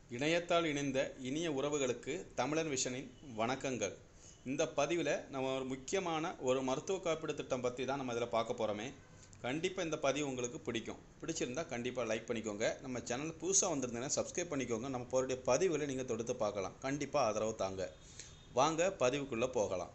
இணையத்தால் இணைந்த இனிய உறவுகளுக்கு தமிழன் விஷனின் வணக்கங்கள் இந்த பதிவில் நம்ம ஒரு முக்கியமான ஒரு மருத்துவ காப்பீடு திட்டம் பற்றி தான் நம்ம இதில் பார்க்க போகிறோமே கண்டிப்பாக இந்த பதிவு உங்களுக்கு பிடிக்கும் பிடிச்சிருந்தா கண்டிப்பாக லைக் பண்ணிக்கோங்க நம்ம சேனல் புதுசாக வந்திருந்தீங்கன்னா சப்ஸ்கிரைப் பண்ணிக்கோங்க நம்ம போகிற பதிவுகளை நீங்கள் தொடுத்து பார்க்கலாம் கண்டிப்பாக ஆதரவு தாங்க வாங்க பதிவுக்குள்ளே போகலாம்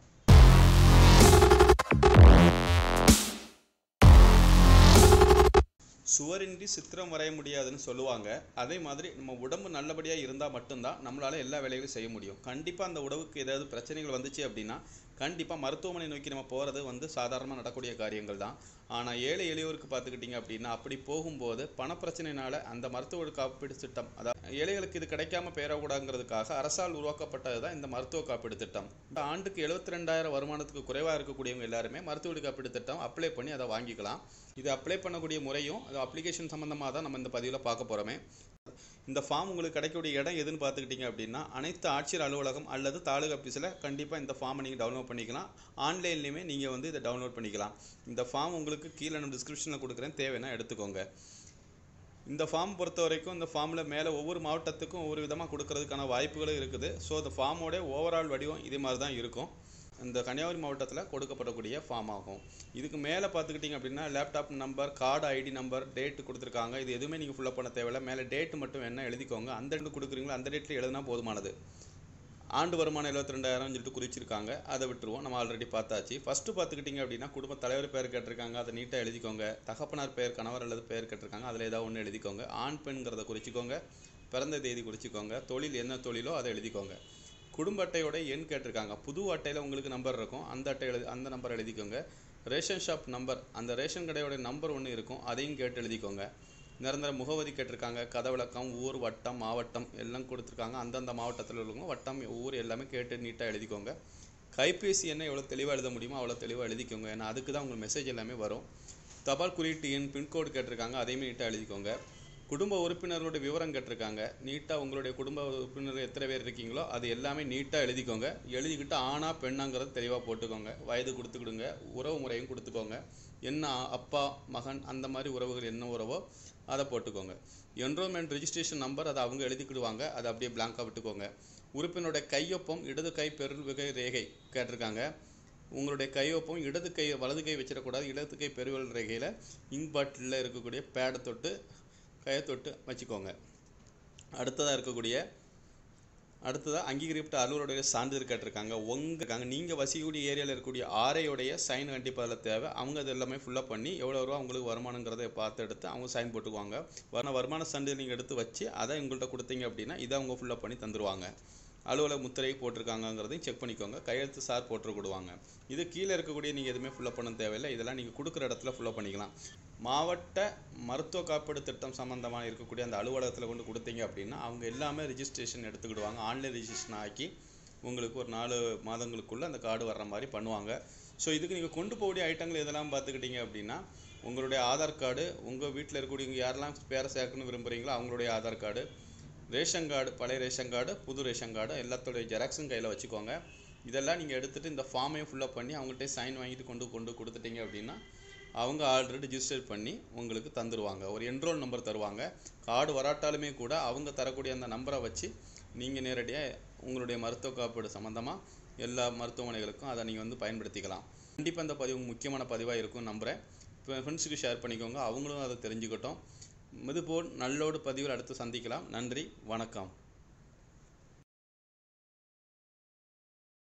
சுவரின்றி சித்திரம் வரைய முடியாதுன்னு சொல்லுவாங்க அதே மாதிரி நம்ம உடம்பு நல்லபடியாக இருந்தால் மட்டும்தான் நம்மளால் எல்லா வேலைகளும் செய்ய முடியும் கண்டிப்பாக அந்த உடம்புக்கு ஏதாவது பிரச்சனைகள் வந்துச்சு அப்படின்னா கண்டிப்பாக மருத்துவமனை நோக்கி நம்ம போகிறது வந்து சாதாரணமாக நடக்கக்கூடிய காரியங்கள் தான் ஆனால் ஏழை எளியோருக்கு பார்த்துக்கிட்டிங்க அப்படின்னா அப்படி போகும்போது பணப்பிரச்சனைனால அந்த மருத்துவ காப்பீடு திட்டம் அதாவது ஏழைகளுக்கு இது கிடைக்காம பெறக்கூடாதுங்கிறதுக்காக அரசால் உருவாக்கப்பட்டது தான் இந்த மருத்துவ காப்பீடு திட்டம் இந்த ஆண்டுக்கு எழுபத்தி ரெண்டாயிரம் வருமானத்துக்கு குறைவாக இருக்கக்கூடியவங்க எல்லாருமே மருத்துவ காப்பீடு திட்டம் அப்ளை பண்ணி அதை வாங்கிக்கலாம் இது அப்ளை பண்ணக்கூடிய முறையும் அது அப்ளிகேஷன் சம்மந்தமாக தான் நம்ம இந்த பதிவில் பார்க்க போகிறோமே இந்த ஃபார்ம் உங்களுக்கு கிடைக்கக்கூடிய இடம் எதுன்னு பார்த்துக்கிட்டிங்க அப்படின்னா அனைத்து ஆட்சியர் அலுவலகம் அல்லது தாலுகா ஆஃபீஸில் கண்டிப்பாக இந்த ஃபார்மை நீங்கள் டவுன்லோட் பண்ணிக்கலாம் ஆன்லைன்லேயுமே நீங்கள் வந்து இதை டவுன்லோட் பண்ணிக்கலாம் இந்த ஃபார்ம் உங்களுக்கு கீழே நான் டிஸ்கிரிப்ஷனில் கொடுக்குறேன் தேவைன்னா எடுத்துக்கோங்க இந்த ஃபார்ம் பொறுத்த வரைக்கும் இந்த ஃபார்மில் மேலே ஒவ்வொரு மாவட்டத்துக்கும் ஒவ்வொரு விதமாக கொடுக்கறதுக்கான வாய்ப்புகளும் இருக்குது ஸோ இந்த ஃபார்மோட ஓவரால் வடிவம் இதே மாதிரி தான் இருக்கும் இந்த கன்னியாகுமரி மாவட்டத்தில் கொடுக்கப்படக்கூடிய ஃபார்ம் ஆகும் இதுக்கு மேலே பார்த்துக்கிட்டிங்க அப்படின்னா laptop number card ID number date கொடுத்துருக்காங்க இது எதுவுமே நீங்கள் ஃபில்அப் பண்ண தேவையில்ல மேலே டேட்டு மட்டும் என்ன எழுதிக்கோங்க அந்த டேட்டு கொடுக்குறீங்களோ அந்த டேட்டில் எழுதினா போதுமானது ஆண்டு வருமானம் எழுபத்தி ரெண்டாயிரம் சொல்லிட்டு குறிச்சிருக்காங்க அதை விட்டுருவோம் நம்ம ஆல்ரெடி பார்த்தாச்சு ஃபஸ்ட்டு பார்த்துக்கிட்டிங்க அப்படின்னா குடும்ப தலைவர் பேர் கேட்டிருக்காங்க அதை நீட்டாக எழுதிக்கோங்க தகப்பனார் பேர் கணவர் அல்லது பேர் கேட்டிருக்காங்க அதில் ஏதாவது ஒன்று எழுதிக்கோங்க ஆண் பெண்கிறத குறிச்சிக்கோங்க பிறந்த தேதி குறிச்சிக்கோங்க தொழில் என்ன தொழிலோ அதை எழுதிக்கோங்க குடும்ப அட்டையோட எண் கேட்டிருக்காங்க புது அட்டையில் உங்களுக்கு நம்பர் இருக்கும் அந்த அட்டை எழுதி அந்த நம்பர் எழுதிக்கோங்க ரேஷன் ஷாப் நம்பர் அந்த ரேஷன் கடையோட நம்பர் ஒன்று இருக்கும் அதையும் கேட்டு எழுதிக்கோங்க நிரந்தர முகவரி கேட்டிருக்காங்க கதவிளக்கம் ஊர் வட்டம் மாவட்டம் எல்லாம் கொடுத்துருக்காங்க அந்தந்த மாவட்டத்தில் உள்ளவங்க வட்டம் ஊர் எல்லாமே கேட்டு நீட்டாக எழுதிக்கோங்க கைபேசி எண்ணை எவ்வளோ தெளிவாக எழுத முடியுமோ அவ்வளோ தெளிவாக எழுதிக்கோங்க ஏன்னா அதுக்கு தான் உங்களுக்கு மெசேஜ் எல்லாமே வரும் தபால் குறியீட்டு எண் பின்கோடு கேட்டிருக்காங்க அதையுமே நீட்டாக எழுதிக்கோங்க குடும்ப உறுப்பினர்களோட விவரம் கேட்டிருக்காங்க நீட்டாக உங்களுடைய குடும்ப உறுப்பினர் எத்தனை பேர் இருக்கீங்களோ அது எல்லாமே நீட்டாக எழுதிக்கோங்க எழுதிக்கிட்டு ஆணா பெண்ணாங்கிறது தெளிவாக போட்டுக்கோங்க வயது கொடுத்துக்கிடுங்க உறவு முறையும் கொடுத்துக்கோங்க என்ன அப்பா மகன் அந்த மாதிரி உறவுகள் என்ன உறவோ அதை போட்டுக்கோங்க என்ரோல்மெண்ட் ரிஜிஸ்ட்ரேஷன் நம்பர் அதை அவங்க எழுதிக்கிடுவாங்க அதை அப்படியே பிளாங்காக விட்டுக்கோங்க உறுப்பினருடைய கையொப்பம் இடது கை பெருவிகை ரேகை கேட்டிருக்காங்க உங்களுடைய கையொப்பம் இடது கை வலது கை வச்சிடக்கூடாது இடது கை பெருவிரல் ரேகையில் இங்க் பாட்டிலில் இருக்கக்கூடிய பேடை தொட்டு கையை தொட்டு வச்சுக்கோங்க அடுத்ததாக இருக்கக்கூடிய அடுத்ததாக அங்கீகரிக்கப்பட்ட அலுவலருடைய சான்றிதழ் கேட்டிருக்காங்க உங்கள் நீங்கள் வசிக்கக்கூடிய ஏரியாவில் இருக்கக்கூடிய ஆரையுடைய சைன் கண்டிப்பாக அதில் தேவை அவங்க அது எல்லாமே ஃபுல்லாக பண்ணி எவ்வளோ ரூபா உங்களுக்கு வருமானங்கிறத பார்த்து எடுத்து அவங்க சைன் போட்டுக்குவாங்க வர வருமான சான்றிதழ் நீங்கள் எடுத்து வச்சு அதை உங்கள்கிட்ட கொடுத்தீங்க அப்படின்னா இதை அவங்க ஃபுல்லாக பண்ணி தந்துடுவாங்க அலுவலக முத்திரை போட்டிருக்காங்கங்கிறதையும் செக் பண்ணிக்கோங்க கையெழுத்து சார் போட்டுருக்கிடுவாங்க இது கீழே இருக்கக்கூடிய நீங்கள் எதுவுமே ஃபுல்லப் பண்ண தேவையில்லை இதெல்லாம் நீங்கள் கொடுக்குற இடத்துல ஃபுல்லப் பண்ணிக்கலாம் மாவட்ட மருத்துவ காப்பீடு திட்டம் சம்மந்தமாக இருக்கக்கூடிய அந்த அலுவலகத்தில் கொண்டு கொடுத்தீங்க அப்படின்னா அவங்க எல்லாமே ரிஜிஸ்ட்ரேஷன் எடுத்துக்கிடுவாங்க ஆன்லைன் ரிஜிஸ்ட்ரேஷன் ஆக்கி உங்களுக்கு ஒரு நாலு மாதங்களுக்குள்ளே அந்த கார்டு வர்ற மாதிரி பண்ணுவாங்க ஸோ இதுக்கு நீங்கள் கொண்டு போகக்கூடிய ஐட்டங்கள் எதெல்லாம் பார்த்துக்கிட்டீங்க அப்படின்னா உங்களுடைய ஆதார் கார்டு உங்கள் வீட்டில் இருக்கக்கூடியவங்க யாரெல்லாம் பேரை சேர்க்கணும்னு விரும்புகிறீங்களோ அவங்களுடைய ஆதார் கார்டு ரேஷன் கார்டு பழைய ரேஷன் கார்டு புது ரேஷன் கார்டு எல்லாத்தோடைய ஜெராக்ஸும் கையில் வச்சுக்கோங்க இதெல்லாம் நீங்கள் எடுத்துகிட்டு இந்த ஃபார்மையும் ஃபுல்லப் பண்ணி அவங்கள்ட்ட சைன் வாங்கிட்டு கொண்டு கொண்டு கொடுத்துட்டீங்க அப்படின்னா அவங்க ஆல்ரெடி ரிஜிஸ்டர் பண்ணி உங்களுக்கு தந்துடுவாங்க ஒரு என்ரோல் நம்பர் தருவாங்க கார்டு வராட்டாலுமே கூட அவங்க தரக்கூடிய அந்த நம்பரை வச்சு நீங்கள் நேரடியாக உங்களுடைய மருத்துவ காப்பீடு சம்மந்தமாக எல்லா மருத்துவமனைகளுக்கும் அதை நீங்கள் வந்து பயன்படுத்திக்கலாம் கண்டிப்பாக இந்த பதிவு முக்கியமான பதிவாக இருக்கும் நம்புகிறேன் இப்போ ஃப்ரெண்ட்ஸுக்கு ஷேர் பண்ணிக்கோங்க அவங்களும் அதை தெரிஞ்சுக்கட்டும் இதுபோல் நல்லோடு பதிவில் அடுத்து சந்திக்கலாம் நன்றி வணக்கம்